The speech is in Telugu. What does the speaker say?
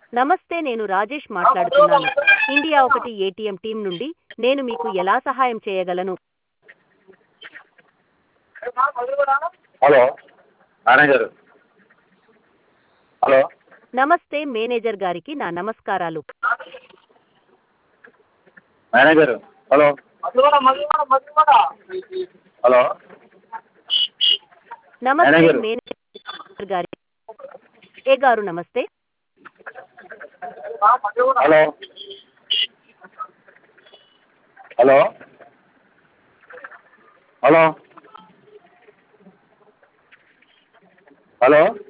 నమస్తే నేను రాజేష్ మాట్లాడుతున్నాను ఇండియా ఒకటి ఏటీఎం టీం నుండి నేను మీకు ఎలా సహాయం చేయగలను హలో మేనేజర్ హలో నమస్తే మేనేజర్ గారికి నా నమస్కారాలు మేనేజర్ హలో హలో నమస్తే మేనేజర్. మేనేజర్ గారి ఏ గారు నమస్తే హలో హలో హలో హలో